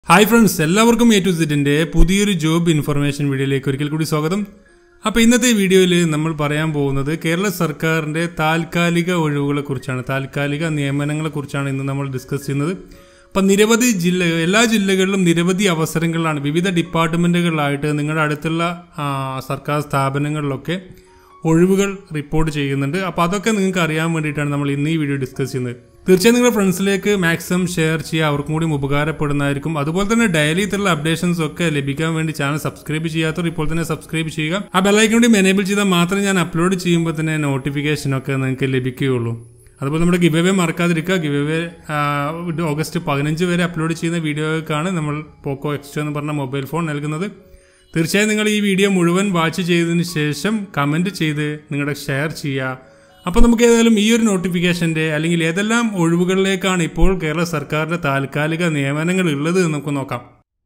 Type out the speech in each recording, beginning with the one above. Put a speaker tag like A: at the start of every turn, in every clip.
A: hi friends എല്ലാവർക്കും A to സെറ്റിന്റെ പുതിയൊരു ജോബ് ഇൻഫർമേഷൻ വീഡിയോയിലേക്ക് ഒരിക്കൽ കൂടി സ്വാഗതം അപ്പോൾ ഇന്നത്തെ വീഡിയോയിൽ നമ്മൾ പറയാൻ പോകുന്നത് കേരള സർക്കാരിന്റെ താൽക്കാലിക ഒഴിവുകളെ കുറിച്ചാണ് താൽക്കാലിക നിയമനങ്ങളെ കുറിച്ചാണ് ഇന്ന് നമ്മൾ ഡിസ്കസ് ചെയ്യുന്നത് അപ്പം നിരവധി ജില്ല എല്ലാ ജില്ലകളിലും നിരവധി അവസരങ്ങളാണ് വിവിധ ഡിപ്പാർട്ട്മെന്റുകളിലായിട്ട് നിങ്ങളുടെ അടുത്തുള്ള ആ, സർക്കാർ സ്ഥാപനങ്ങളിലൊക്കെ ഒഴിവുകൾ റിപ്പോർട്ട് ചെയ്യുന്നുണ്ട് അപ്പോൾ അതൊക്കെ നിങ്ങൾക്ക് അറിയാൻ വേണ്ടിയിട്ടാണ് നമ്മൾ ഇന്ന് ഈ വീഡിയോ ഡിസ്കസ് ചെയ്യുന്നത് തീർച്ചയായും നിങ്ങളുടെ ഫ്രണ്ട്സിലേക്ക് മാക്സിമം ഷെയർ ചെയ്യുക അവർക്കും കൂടി ഉപകാരപ്പെടുന്നതായിരിക്കും അതുപോലെ തന്നെ ഡെയിലി ഇത്തരമുള്ള അപ്ഡേഷൻസ് ഒക്കെ ലഭിക്കാൻ വേണ്ടി ചാനൽ സബ്സ്ക്രൈബ് ചെയ്യാത്തവർ ഇപ്പോൾ തന്നെ സബ്സ്ക്രൈബ് ചെയ്യുക ആ ബെല്ലൈക്കൻ കൂടി എനേബിൾ ചെയ്താൽ മാത്രമേ ഞാൻ അപ്ലോഡ് ചെയ്യുമ്പോൾ തന്നെ നോട്ടിഫിക്കേഷൻ ഒക്കെ നിങ്ങൾക്ക് ലഭിക്കുകയുള്ളൂ അതുപോലെ നമ്മുടെ ഗിവ് അവേ മറക്കാതിരിക്കുക ഗിവ് അവേ ഓഗസ്റ്റ് പതിനഞ്ച് വരെ അപ്ലോഡ് ചെയ്യുന്ന വീഡിയോക്കാണ് നമ്മൾ പോക്കോ എക്സ് എന്ന് പറഞ്ഞ മൊബൈൽ ഫോൺ നൽകുന്നത് തീർച്ചയായും നിങ്ങൾ ഈ വീഡിയോ മുഴുവൻ വാച്ച് ചെയ്തതിന് ശേഷം കമൻറ്റ് ചെയ്ത് നിങ്ങളുടെ ഷെയർ ചെയ്യുക അപ്പോൾ നമുക്ക് ഏതായാലും ഈ ഒരു നോട്ടിഫിക്കേഷൻ്റെ അല്ലെങ്കിൽ ഏതെല്ലാം ഒഴിവുകളിലേക്കാണ് ഇപ്പോൾ കേരള സർക്കാരിൻ്റെ താൽക്കാലിക നിയമനങ്ങൾ ഉള്ളത് എന്ന് നമുക്ക് നോക്കാം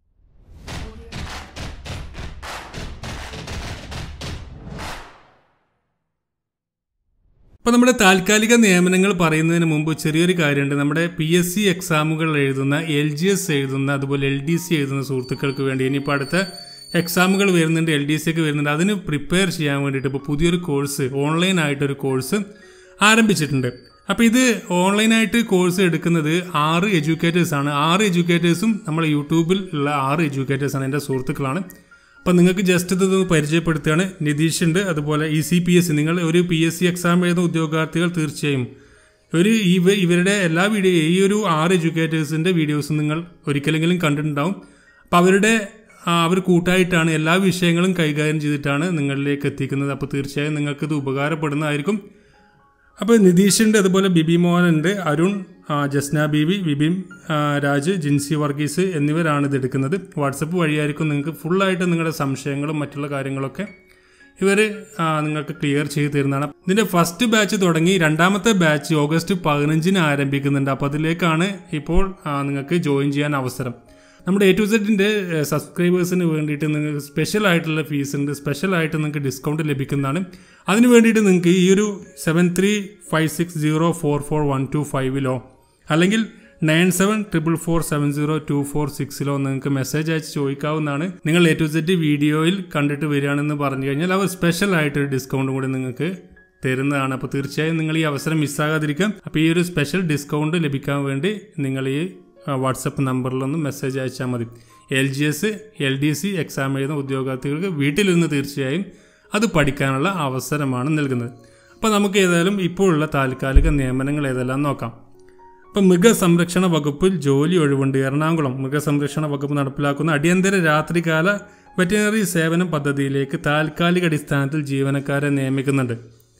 A: അപ്പോൾ നമ്മുടെ താൽക്കാലിക നിയമനങ്ങൾ പറയുന്നതിന് മുമ്പ് ചെറിയൊരു കാര്യമുണ്ട് നമ്മുടെ പി എസ് സി എക്സാമുകൾ എഴുതുന്ന എൽ ജി എസ് എഴുതുന്ന അതുപോലെ എൽ ഡി സി എഴുതുന്ന സുഹൃത്തുക്കൾക്ക് വേണ്ടി ഇനിയിപ്പോൾ അടുത്ത എക്സാമുകൾ വരുന്നുണ്ട് എൽ ഡി സി ഒക്കെ വരുന്നുണ്ട് അതിന് പ്രിപ്പയർ ചെയ്യാൻ വേണ്ടിയിട്ട് ഇപ്പോൾ പുതിയൊരു കോഴ്സ് ഓൺലൈനായിട്ടൊരു കോഴ്സ് ആരംഭിച്ചിട്ടുണ്ട് അപ്പോൾ ഇത് ഓൺലൈനായിട്ട് കോഴ്സ് എടുക്കുന്നത് ആറ് എഡ്യൂക്കേറ്റേഴ്സ് ആണ് ആറ് എഡ്യൂക്കേറ്റേഴ്സും നമ്മുടെ യൂട്യൂബിൽ ഉള്ള ആറ് എഡ്യൂക്കേറ്റേഴ്സ് ആണ് എൻ്റെ സുഹൃത്തുക്കളാണ് അപ്പം നിങ്ങൾക്ക് ജസ്റ്റ് ഇത് പരിചയപ്പെടുത്തുകയാണ് നിതീഷ് ഉണ്ട് അതുപോലെ ഇ സി പി എസ് നിങ്ങൾ ഒരു പി എസ് സി എക്സാം എഴുതുന്ന ഉദ്യോഗാർത്ഥികൾ തീർച്ചയായും ഒരു ഇവ ഇവരുടെ എല്ലാ വീഡിയോ ഈ ഒരു ആറ് എഡ്യൂക്കേറ്റേഴ്സിൻ്റെ വീഡിയോസും നിങ്ങൾ ഒരിക്കലെങ്കിലും കണ്ടിട്ടുണ്ടാവും അപ്പോൾ അവരുടെ ആ, അവർ കൂട്ടായിട്ടാണ് എല്ലാ വിഷയങ്ങളും കൈകാര്യം ചെയ്തിട്ടാണ് നിങ്ങളിലേക്ക് എത്തിക്കുന്നത് അപ്പോൾ തീർച്ചയായും നിങ്ങൾക്കിത് ഉപകാരപ്പെടുന്നതായിരിക്കും അപ്പോൾ നിതീഷുണ്ട് അതുപോലെ ബിബി മോഹൻ ഉണ്ട് അരുൺ ആ, ജസ്ന ബീബി വിപിൻ ആ, രാജ് ജിൻസി വർഗീസ് എന്നിവരാണ് ഇത് എടുക്കുന്നത് വാട്സപ്പ് വഴിയായിരിക്കും നിങ്ങൾക്ക് ഫുള്ളായിട്ട് നിങ്ങളുടെ സംശയങ്ങളും മറ്റുള്ള കാര്യങ്ങളൊക്കെ ഇവർ നിങ്ങൾക്ക് ക്ലിയർ ചെയ്ത് തരുന്നതാണ് ഇതിൻ്റെ ഫസ്റ്റ് ബാച്ച് തുടങ്ങി രണ്ടാമത്തെ ബാച്ച് ഓഗസ്റ്റ് പതിനഞ്ചിന് ആരംഭിക്കുന്നുണ്ട് അപ്പോൾ അതിലേക്കാണ് ഇപ്പോൾ ആ, നിങ്ങൾക്ക് ജോയിൻ ചെയ്യാൻ അവസരം നമ്മുടെ എ ടു സെറ്റിൻ്റെ സബ്സ്ക്രൈബേഴ്സിന് വേണ്ടിയിട്ട് നിങ്ങൾക്ക് സ്പെഷ്യൽ ആയിട്ടുള്ള ഫീസ് ഉണ്ട് സ്പെഷ്യൽ ആയിട്ട് നിങ്ങൾക്ക് ഡിസ്കൗണ്ട് ലഭിക്കുന്നതാണ് അതിന് വേണ്ടിയിട്ട് നിങ്ങൾക്ക് ഈ ഒരു seven three five six zero four four one two ഫൈവിലോ അല്ലെങ്കിൽ nine seven triple four seven zero two four സിക്സിലോ നിങ്ങൾക്ക് മെസ്സേജ് അയച്ച് ചോദിക്കാവുന്നതാണ് നിങ്ങൾ എ ടു സെറ്റ് വീഡിയോയിൽ കണ്ടിട്ട് വരികയാണെന്ന് പറഞ്ഞു കഴിഞ്ഞാൽ അവർ സ്പെഷ്യൽ ആയിട്ടൊരു ഡിസ്കൗണ്ട് കൂടി നിങ്ങൾക്ക് തരുന്നതാണ് അപ്പോൾ തീർച്ചയായും നിങ്ങൾ ഈ അവസരം മിസ്സാകാതിരിക്കാം അപ്പോൾ ഈ ഒരു സ്പെഷ്യൽ ഡിസ്കൗണ്ട് ലഭിക്കാൻ വേണ്ടി നിങ്ങൾ ഈ വാട്സപ്പ് നമ്പറിലൊന്ന് മെസ്സേജ് അയച്ചാൽ മതി L G S L D C exam എഴുതുന്ന ഉദ്യോഗാർത്ഥികൾക്ക് വീട്ടിലിരുന്ന് തീർച്ചയായും അത് പഠിക്കാനുള്ള അവസരമാണ് നൽകുന്നത് അപ്പോൾ നമുക്ക് ഏതായാലും ഇപ്പോഴുള്ള താൽക്കാലിക നിയമനങ്ങൾ ഏതെല്ലാം നോക്കാം ഇപ്പം മൃഗസംരക്ഷണ വകുപ്പിൽ ജോലി ഒഴിവുണ്ട് എറണാകുളം മൃഗസംരക്ഷണ വകുപ്പ് നടപ്പിലാക്കുന്ന അടിയന്തര രാത്രികാല വെറ്റിനറി സേവന പദ്ധതിയിലേക്ക് താൽക്കാലിക അടിസ്ഥാനത്തിൽ ജീവനക്കാരെ നിയമിക്കുന്നുണ്ട്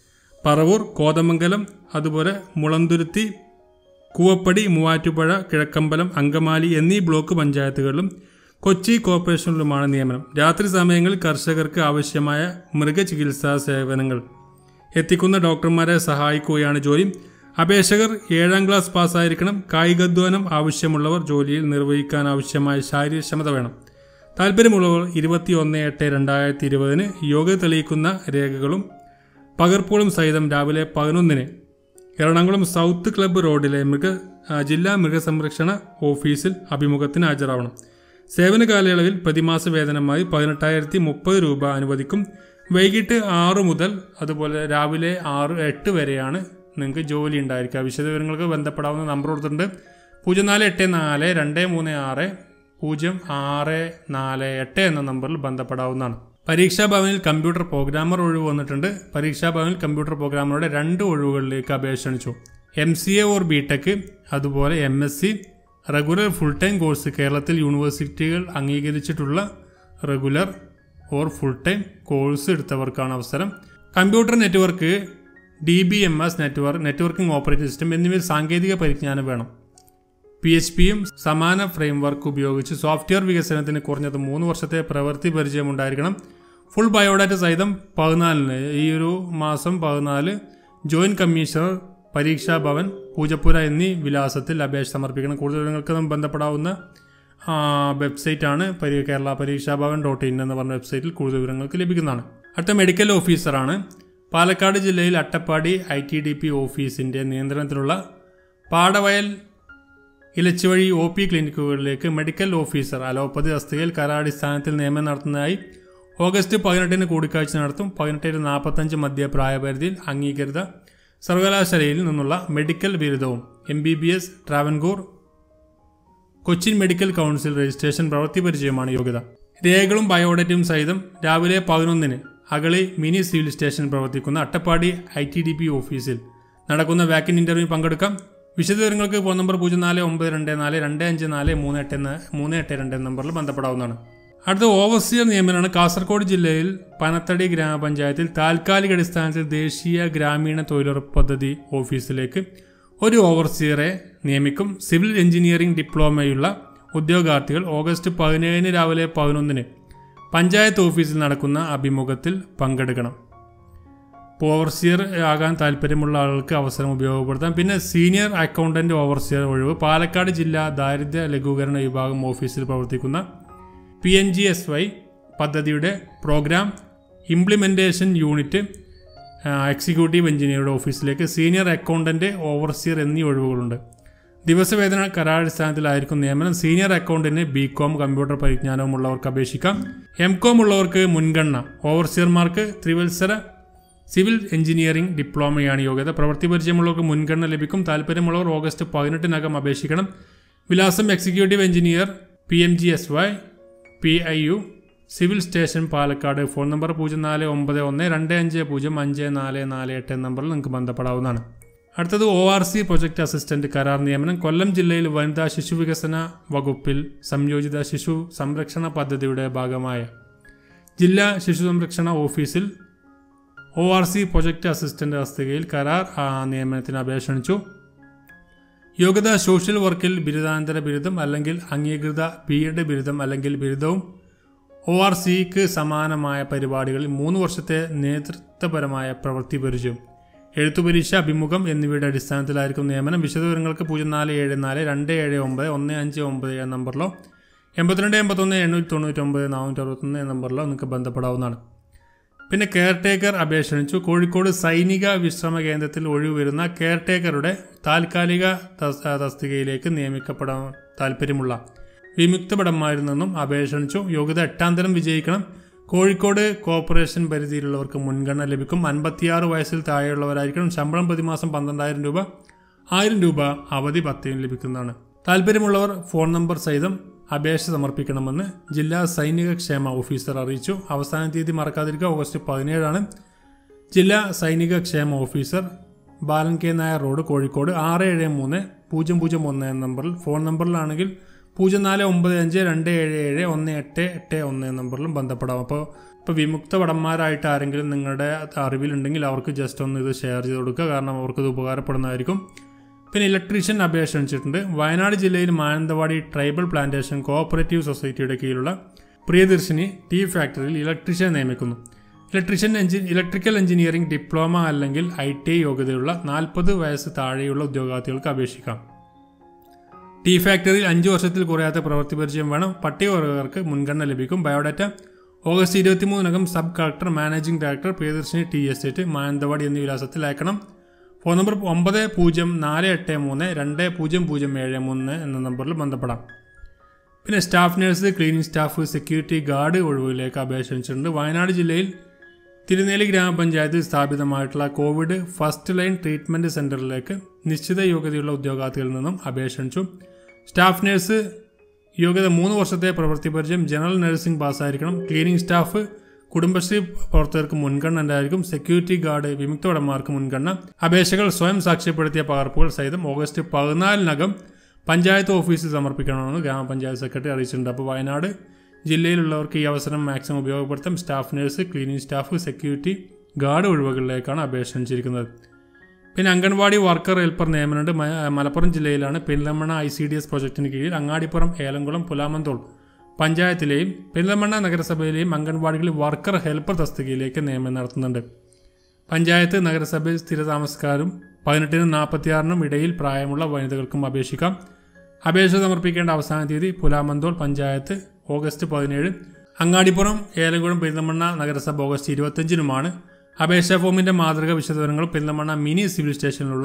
A: പറവൂർ കോതമംഗലം അതുപോലെ മുളന്തുരുത്തി കൂവപ്പടി മൂവാറ്റുപുഴ കിഴക്കമ്പലം അങ്കമാലി എന്നീ ബ്ലോക്ക് പഞ്ചായത്തുകളിലും കൊച്ചി കോർപ്പറേഷനിലുമാണ് നിയമനം രാത്രി സമയങ്ങളിൽ കർഷകർക്ക് ആവശ്യമായ മൃഗചികിത്സാ സേവനങ്ങൾ എത്തിക്കുന്ന ഡോക്ടർമാരെ സഹായിക്കുകയാണ് ജോലി അപേക്ഷകർ ഏഴാം ക്ലാസ് പാസ്സായിരിക്കണം കായികാധ്വാനം ആവശ്യമുള്ളവർ ജോലിയിൽ നിർവഹിക്കാൻ ആവശ്യമായ ശാരീരക്ഷമത വേണം താല്പര്യമുള്ളവർ ഇരുപത്തി ഒന്ന് എട്ട് രണ്ടായിരത്തി ഇരുപതിന് യോഗ്യത തെളിയിക്കുന്ന രേഖകളും പകർപ്പുകളും സഹിതം രാവിലെ പതിനൊന്നിന് എറണാകുളം സൗത്ത് ക്ലബ്ബ് റോഡിലെ മൃഗ ആ, ജില്ലാ മൃഗസംരക്ഷണ ഓഫീസിൽ അഭിമുഖത്തിന് ഹാജരാവണം സേവന കാലയളവിൽ പ്രതിമാസ വേതനമായി പതിനെട്ടായിരത്തി മുപ്പത് രൂപ അനുവദിക്കും വൈകിട്ട് ആറ് മുതൽ അതുപോലെ രാവിലെ ആറ് എട്ട് വരെയാണ് നിങ്ങൾക്ക് ജോലി ഉണ്ടായിരിക്കുക വിശദവിവരങ്ങൾക്ക് ബന്ധപ്പെടാവുന്ന നമ്പർ കൊടുത്തിട്ടുണ്ട് പൂജ്യം നാല് എട്ട് നാല് രണ്ട് മൂന്ന് ആറ് പൂജ്യം ആറ് നാല് എട്ട് എന്ന നമ്പറിൽ ബന്ധപ്പെടാവുന്നതാണ് പരീക്ഷാ ഭവനിൽ കമ്പ്യൂട്ടർ പ്രോഗ്രാമർ ഒഴിവ് വന്നിട്ടുണ്ട് പരീക്ഷാ ഭവനിൽ കമ്പ്യൂട്ടർ പ്രോഗ്രാമറുടെ രണ്ട് ഒഴിവുകളിലേക്ക് അപേക്ഷ ക്ഷണിച്ചു M C A or B tech അതുപോലെ M S C regular full time course കേരളത്തിൽ യൂണിവേഴ്സിറ്റികൾ അംഗീകരിച്ചിട്ടുള്ള regular or full time course എടുത്തവർക്കാണ് അവസരം computer network D B M S network networking operating system എന്നിവയിൽ സാങ്കേതിക പരിജ്ഞാനം വേണം പി എച്ച് പിയും സമാന ഫ്രെയിംവർക്ക് ഉപയോഗിച്ച് സോഫ്റ്റ്വെയർ വികസനത്തിന് കുറഞ്ഞത് മൂന്ന് വർഷത്തെ പ്രവൃത്തി പരിചയം ഉണ്ടായിരിക്കണം ഫുൾ ബയോഡാറ്റ സഹിതം പതിനാലിന് ഈ ഒരു മാസം പതിനാല് ജോയിന്റ് കമ്മീഷണർ പരീക്ഷാ ഭവൻ പൂജപ്പുര എന്നീ വിലാസത്തിൽ അപേക്ഷ സമർപ്പിക്കണം കൂടുതൽ വിവരങ്ങൾക്ക് ബന്ധപ്പെടാവുന്ന ആ, വെബ്സൈറ്റാണ് പരി കേരള പരീക്ഷാ ഭവൻ ഡോട്ട് ഇൻ എന്ന് പറഞ്ഞ വെബ്സൈറ്റിൽ കൂടുതൽ വിവരങ്ങൾക്ക് ലഭിക്കുന്നതാണ് അടുത്ത മെഡിക്കൽ ഓഫീസറാണ് പാലക്കാട് ജില്ലയിൽ Attappadi I T D P ഓഫീസിൻ്റെ നിയന്ത്രണത്തിലുള്ള പാടവയൽ ഇലച്ചുവഴി ഒ പി ക്ലിനിക്കുകളിലേക്ക് മെഡിക്കൽ ഓഫീസർ അലോപ്പതി തസ്തികയിൽ കരാടിസ്ഥാനത്തിൽ നിയമനം നടത്തുന്നതായി ഓഗസ്റ്റ് പതിനെട്ടിന് കൂടിക്കാഴ്ച നടത്തും പതിനെട്ടിന് നാൽപ്പത്തഞ്ച് മധ്യ പ്രായപരിധിയിൽ അംഗീകൃത സർവകലാശാലയിൽ നിന്നുള്ള മെഡിക്കൽ ബിരുദവും M B B S Travancore Cochin medical council registration പ്രവൃത്തി പരിചയമാണ് യോഗ്യത രേഖകളും ബയോഡേറ്റയും സഹിതം രാവിലെ പതിനൊന്നിന് അകളി മിനി സിവിൽ സ്റ്റേഷൻ പ്രവർത്തിക്കുന്ന Attappadi I T D P ഓഫീസിൽ നടക്കുന്ന വാക്കിൻ ഇന്റർവ്യൂ പങ്കെടുക്കാം വിശദവിവരങ്ങൾക്ക് ഫോൺ നമ്പർ പൂജ്യം നാല് ഒമ്പത് രണ്ട് നാല് രണ്ട് അഞ്ച് നാല് മൂന്ന് എട്ട് എന്ന മൂന്ന് എട്ട് രണ്ട് എന്ന നമ്പറിൽ ബന്ധപ്പെടാവുന്നതാണ് അടുത്ത ഓവർസിയർ നിയമനമാണ് കാസർഗോഡ് ജില്ലയിൽ പനത്തടി ഗ്രാമപഞ്ചായത്തിൽ താൽക്കാലിക അടിസ്ഥാനത്തിൽ ദേശീയ ഗ്രാമീണ തൊഴിലുറപ്പ് പദ്ധതി ഓഫീസിലേക്ക് ഒരു ഓവർസിയറെ നിയമിക്കും സിവിൽ എഞ്ചിനീയറിംഗ് ഡിപ്ലോമയുള്ള ഉദ്യോഗാർത്ഥികൾ ഓഗസ്റ്റ് പതിനേഴിന് രാവിലെ പതിനൊന്നിന് പഞ്ചായത്ത് ഓഫീസിൽ നടക്കുന്ന അഭിമുഖത്തിൽ പങ്കെടുക്കണം ഇപ്പോൾ ഓവർസിയർ ആകാൻ താല്പര്യമുള്ള ആളുകൾക്ക് അവസരം ഉപയോഗപ്പെടുത്താം പിന്നെ സീനിയർ അക്കൗണ്ടന്റ് ഓവർസിയർ ഒഴിവ് പാലക്കാട് ജില്ലാ ദാരിദ്ര്യ ലഘൂകരണ വിഭാഗം ഓഫീസിൽ പ്രവർത്തിക്കുന്ന P N G S Y പദ്ധതിയുടെ പ്രോഗ്രാം ഇംപ്ലിമെൻറ്റേഷൻ യൂണിറ്റ് ആ, എക്സിക്യൂട്ടീവ് എഞ്ചിനീയറുടെ ഓഫീസിലേക്ക് സീനിയർ അക്കൗണ്ടന്റ് ഓവർസിയർ എന്നീ ഒഴിവുകളുണ്ട് ദിവസവേതന കരാടിസ്ഥാനത്തിലായിരിക്കും നിയമനം സീനിയർ അക്കൗണ്ടന്റിന് ബി കോം കമ്പ്യൂട്ടർ പരിജ്ഞാനവും ഉള്ളവർക്ക് അപേക്ഷിക്കാം എം കോം ഉള്ളവർക്ക് മുൻഗണന ഓവർസിയർമാർക്ക് ത്രിവത്സര സിവിൽ എഞ്ചിനീയറിംഗ് ഡിപ്ലോമയാണ് യോഗ്യത പ്രവൃത്തി പരിചയമുള്ളവർക്ക് മുൻഗണന ലഭിക്കും താല്പര്യമുള്ളവർ ഓഗസ്റ്റ് പതിനെട്ടിനകം അപേക്ഷിക്കണം വിലാസം executive engineer P M G S Y P I U civil station Palakkad phone number പൂജ്യം നാല് ഒമ്പത് ഒന്ന് രണ്ട് അഞ്ച് പൂജ്യം അഞ്ച് നാല് നാല് എട്ട് എന്ന നമ്പറിൽ നിങ്ങൾക്ക് ബന്ധപ്പെടാവുന്നതാണ് അടുത്തത് O R C project assistant കരാർ നിയമനം കൊല്ലം ജില്ലയിൽ വനിതാ ശിശു വികസന വകുപ്പിൽ സംയോജിത ശിശു സംരക്ഷണ പദ്ധതിയുടെ ഭാഗമായ ജില്ലാ ശിശു സംരക്ഷണ ഓഫീസിൽ O R C project assistant തസ്തികയിൽ കരാർ ആ, നിയമനത്തിന് അപേക്ഷ ക്ഷണിച്ചു യോഗ്യത സോഷ്യൽ വർക്കിൽ ബിരുദാനന്തര ബിരുദം അല്ലെങ്കിൽ അംഗീകൃത ബി എഡ് ബിരുദം അല്ലെങ്കിൽ ബിരുദവും ഒ ആർ സിക്ക് സമാനമായ പരിപാടികളിൽ മൂന്ന് വർഷത്തെ നേതൃത്വപരമായ പ്രവൃത്തി പരിചയം എഴുത്തുപരീക്ഷ അഭിമുഖം എന്നിവയുടെ അടിസ്ഥാനത്തിലായിരിക്കും നിയമനം വിശദവിവരങ്ങൾക്ക് പൂജ്യം നാല് ഏഴ് നാല് രണ്ട് ഏഴ് ഒമ്പത് ഒന്ന് അഞ്ച് ഒമ്പത് എന്ന നമ്പറിലോ എൺപത്തിരണ്ട് എൺപത്തൊന്ന് എണ്ണൂറ്റി തൊണ്ണൂറ്റൊമ്പത് നാനൂറ്റി അറുപത്തൊന്ന് എന്ന നമ്പറിലോ നിങ്ങൾക്ക് ബന്ധപ്പെടാവുന്നതാണ് പിന്നെ കെയർ ടേക്കർ അപേക്ഷ ക്ഷണിച്ചു കോഴിക്കോട് സൈനിക വിശ്രമ കേന്ദ്രത്തിൽ ഒഴിവ് വരുന്ന കെയർ ടേക്കറുടെ താൽക്കാലിക തസ്- തസ്തികയിലേക്ക് നിയമിക്കപ്പെടാൻ താല്പര്യമുള്ള വിമുക്ത ഭടന്മാരിൽ നിന്നും അപേക്ഷ ക്ഷണിച്ചു യോഗ്യത എട്ടാം തരം വിജയിക്കണം കോഴിക്കോട് കോർപ്പറേഷൻ പരിധിയിലുള്ളവർക്ക് മുൻഗണന ലഭിക്കും അൻപത്തിയാറ് വയസ്സിൽ താഴെയുള്ളവരായിരിക്കണം ശമ്പളം പ്രതിമാസം പന്ത്രണ്ടായിരം രൂപ ആയിരം രൂപ അവധി പത്തിയും ലഭിക്കുന്നതാണ് താല്പര്യമുള്ളവർ ഫോൺ നമ്പർ സഹിതം അപേക്ഷ സമർപ്പിക്കണമെന്ന് ജില്ലാ സൈനിക ക്ഷേമ ഓഫീസർ അറിയിച്ചു അവസാന തീയതി മറക്കാതിരിക്കുക ഓഗസ്റ്റ് പതിനേഴാണ് ജില്ലാ സൈനിക ക്ഷേമ officer Balan K Nair road Kozhikode ആറ് ഏഴ് മൂന്ന് പൂജ്യം പൂജ്യം ഒന്ന് എന്ന നമ്പറിൽ ഫോൺ നമ്പറിലാണെങ്കിൽ പൂജ്യം നാല് ഒമ്പത് അഞ്ച് രണ്ട് ഏഴ് ഏഴ് ഒന്ന് എട്ട് എട്ട് ഒന്ന് എന്ന നമ്പറിലും ബന്ധപ്പെടാം അപ്പോൾ ഇപ്പോൾ വിമുക്ത ഭടന്മാരായിട്ട് ആരെങ്കിലും നിങ്ങളുടെ അറിവിലുണ്ടെങ്കിൽ അവർക്ക് ജസ്റ്റ് ഒന്ന് ഇത് ഷെയർ ചെയ്ത് കൊടുക്കുക കാരണം അവർക്ക് ഇത് ഉപകാരപ്പെടുന്നതായിരിക്കും പിന്നെ ഇലക്ട്രീഷ്യൻ അപേക്ഷ ക്ഷണിച്ചിട്ടുണ്ട് വയനാട് ജില്ലയിൽ മാനന്തവാടി ട്രൈബൽ പ്ലാന്റേഷൻ കോഓപ്പറേറ്റീവ് സൊസൈറ്റിയുടെ കീഴിലുള്ള പ്രിയദർശിനി ടീ ഫാക്ടറിയിൽ ഇലക്ട്രീഷ്യൻ നിയമിക്കുന്നു ഇലക്ട്രീഷ്യൻ എഞ്ചി ഇലക്ട്രിക്കൽ എഞ്ചിനീയറിംഗ് ഡിപ്ലോമ അല്ലെങ്കിൽ ഐ ടി ഐ യോഗ്യതയുള്ള നാൽപ്പത് വയസ്സ് താഴെയുള്ള ഉദ്യോഗാർത്ഥികൾക്ക് അപേക്ഷിക്കാം ടീ ഫാക്ടറിയിൽ അഞ്ച് വർഷത്തിൽ കുറയാത്ത പ്രവൃത്തി പരിചയം വേണം പട്ടികവർഗക്കാർക്ക് മുൻഗണന ലഭിക്കും ബയോഡാറ്റ ഓഗസ്റ്റ് ഇരുപത്തിമൂന്നിനകം sub collector managing director Priyadarshini tea estate Mananthavady എന്നീ വിലാസത്തിൽ അയക്കണം ഫോൺ നമ്പർ ഒമ്പത് പൂജ്യം നാല് എട്ട് മൂന്ന് രണ്ട് പൂജ്യം പൂജ്യം ഏഴ് മൂന്ന് എന്ന നമ്പറിൽ ബന്ധപ്പെടാം പിന്നെ staff nurse cleaning staff security guard ഒഴിവുകളിലേക്ക് അപേക്ഷ ക്ഷണിച്ചിട്ടുണ്ട് വയനാട് ജില്ലയിൽ തിരുനെല്ലി ഗ്രാമപഞ്ചായത്തിൽ സ്ഥാപിതമായിട്ടുള്ള കോവിഡ് ഫസ്റ്റ് ലൈൻ ട്രീറ്റ്മെന്റ് സെന്ററിലേക്ക് നിശ്ചിത യോഗ്യതയുള്ള ഉദ്യോഗാർത്ഥികളിൽ നിന്നും അപേക്ഷ ക്ഷണിച്ചു സ്റ്റാഫ് നഴ്സ് യോഗ്യത മൂന്ന് വർഷത്തെ പ്രവൃത്തി പരിചയം ജനറൽ നഴ്സിംഗ് പാസ്സായിരിക്കണം ക്ലീനിങ് സ്റ്റാഫ് കുടുംബശ്രീ പ്രവർത്തകർക്ക് മുൻഗണന ഉണ്ടായിരിക്കും സെക്യൂരിറ്റി ഗാർഡ് വിമുക്ത ഭടന്മാർക്ക് മുൻഗണന അപേക്ഷകൾ സ്വയം സാക്ഷ്യപ്പെടുത്തിയ പകർപ്പുകൾ സഹിതം ഓഗസ്റ്റ് പതിനാലിനകം പഞ്ചായത്ത് ഓഫീസിൽ സമർപ്പിക്കണമെന്ന് ഗ്രാമപഞ്ചായത്ത് സെക്രട്ടറി അറിയിച്ചിട്ടുണ്ട് അപ്പോൾ വയനാട് ജില്ലയിലുള്ളവർക്ക് ഈ അവസരം മാക്സിമം ഉപയോഗപ്പെടുത്താം staff nurse cleaning staff security guard ഒഴിവുകളിലേക്കാണ് അപേക്ഷ ക്ഷണിച്ചിരിക്കുന്നത് പിന്നെ അംഗൻവാടി വർക്കർ ഹെൽപ്പർ നിയമനമുണ്ട് മ- മലപ്പുറം ജില്ലയിലാണ് Perinthalmanna I C D S പ്രൊജക്ടിന് കീഴിൽ അങ്ങാടിപ്പുറം ഏലംകുളം പുലാമന്തോൾ പഞ്ചായത്തിലെയും പെരിന്തമണ്ണ നഗരസഭയിലെയും അംഗൻവാടികളിൽ വർക്കർ ഹെൽപ്പർ തസ്തികയിലേക്ക് നിയമനം നടത്തുന്നുണ്ട് പഞ്ചായത്ത് നഗരസഭയിൽ സ്ഥിരതാമസക്കാരും പതിനെട്ടിനും നാൽപ്പത്തിയാറിനും ഇടയിൽ പ്രായമുള്ള വനിതകൾക്കും അപേക്ഷിക്കാം അപേക്ഷ സമർപ്പിക്കേണ്ട അവസാന തീയതി പുലാമന്തോൾ പഞ്ചായത്ത് ഓഗസ്റ്റ് പതിനേഴ് അങ്ങാടിപ്പുറം ഏലംകുളം പെരിന്തമണ്ണ നഗരസഭ ഓഗസ്റ്റ് ഇരുപത്തഞ്ചിനുമാണ് അപേക്ഷാ ഫോമിന്റെ മാതൃക വിശദവിവരങ്ങൾ പെരിന്തമണ്ണ മിനി സിവിൽ സ്റ്റേഷനിലുള്ള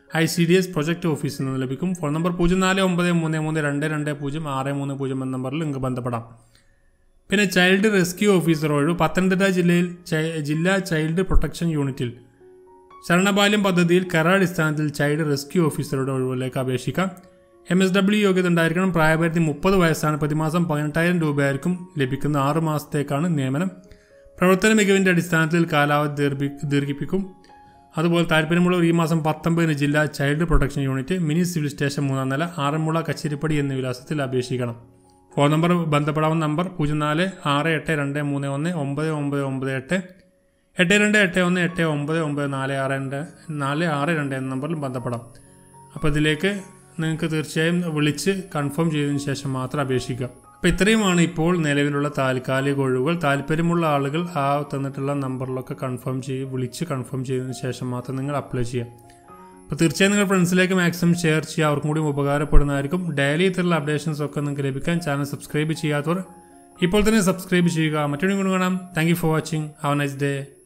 A: I C D S project ഓഫീസിൽ നിന്ന് ലഭിക്കും ഫോൺ നമ്പർ പൂജ്യം നാല് ഒമ്പത് മൂന്ന് മൂന്ന് രണ്ട് രണ്ട് പൂജ്യം ആറ് മൂന്ന് പൂജ്യം എന്ന നമ്പറിൽ നിങ്ങൾക്ക് ബന്ധപ്പെടാം പിന്നെ ചൈൽഡ് റെസ്ക്യൂ ഓഫീസർ ഒഴിവ് പത്തനംതിട്ട ജില്ലയിൽ ചൈ- ജില്ലാ ചൈൽഡ് പ്രൊട്ടക്ഷൻ യൂണിറ്റിൽ ശരണബാല്യം പദ്ധതിയിൽ കരാടിസ്ഥാനത്തിൽ ചൈൽഡ് റെസ്ക്യൂ ഓഫീസറുടെ ഒഴിവിലേക്ക് അപേക്ഷിക്കാം എം എസ് ഡബ്ല്യു യോഗ്യത ഉണ്ടായിരിക്കണം പ്രായപരിധി മുപ്പത് വയസ്സാണ് പ്രതിമാസം പതിനെട്ടായിരം രൂപയായിരിക്കും ലഭിക്കുന്ന ആറ് മാസത്തേക്കാണ് നിയമനം പ്രവർത്തന മികവിൻ്റെ അടിസ്ഥാനത്തിൽ കാലാവധി ദീർഘി ദീർഘിപ്പിക്കും അതുപോലെ താല്പര്യമുള്ളവർ ഈ മാസം പത്തൊമ്പതിന് ജില്ലാ child protection unit mini civil station മൂന്നാം നില ആറന്മുള കച്ചേരിപ്പടി എന്ന വിലാസത്തിൽ അപേക്ഷിക്കണം ഫോൺ നമ്പർ ബന്ധപ്പെടാവുന്ന നമ്പർ പൂജ്യം നാല് ആറ് എട്ട് രണ്ട് മൂന്ന് ഒന്ന് ഒമ്പത് ഒമ്പത് ഒമ്പത് എട്ട് എട്ട് രണ്ട് എട്ട് ഒന്ന് എട്ട് ഒമ്പത് ഒമ്പത് നാല് ആറ് രണ്ട് നാല് ആറ് രണ്ട് എന്ന നമ്പറിൽ ബന്ധപ്പെടാം അപ്പോൾ ഇതിലേക്ക് നിങ്ങൾക്ക് തീർച്ചയായും വിളിച്ച് കൺഫേം ചെയ്തതിന് ശേഷം മാത്രം അപേക്ഷിക്കുക അപ്പോൾ ഇത്രയുമാണ് ഇപ്പോൾ നിലവിലുള്ള താൽക്കാലിക ഒഴിവുകൾ താല്പര്യമുള്ള ആളുകൾ ആ തന്നിട്ടുള്ള നമ്പറിലൊക്കെ കൺഫേം ചെയ്ത് വിളിച്ച് കൺഫേം ചെയ്തതിന് ശേഷം മാത്രം നിങ്ങൾ അപ്ലൈ ചെയ്യാം അപ്പോൾ തീർച്ചയായും നിങ്ങൾ ഫ്രണ്ട്സിലേക്ക് മാക്സിമം ഷെയർ ചെയ്യുക അവർക്കും കൂടി ഉപകാരപ്പെടുന്നതായിരിക്കും ഡെയിലി ഇത്തരത്തിലുള്ള അപ്ഡേഷൻസ് ഒക്കെ നിങ്ങൾക്ക് ലഭിക്കാൻ ചാനൽ സബ്സ്ക്രൈബ് ചെയ്യാത്തവർ ഇപ്പോൾ തന്നെ സബ്സ്ക്രൈബ് ചെയ്യുക മറ്റൊരു കൂടി കാണാം thank you for watching have nice day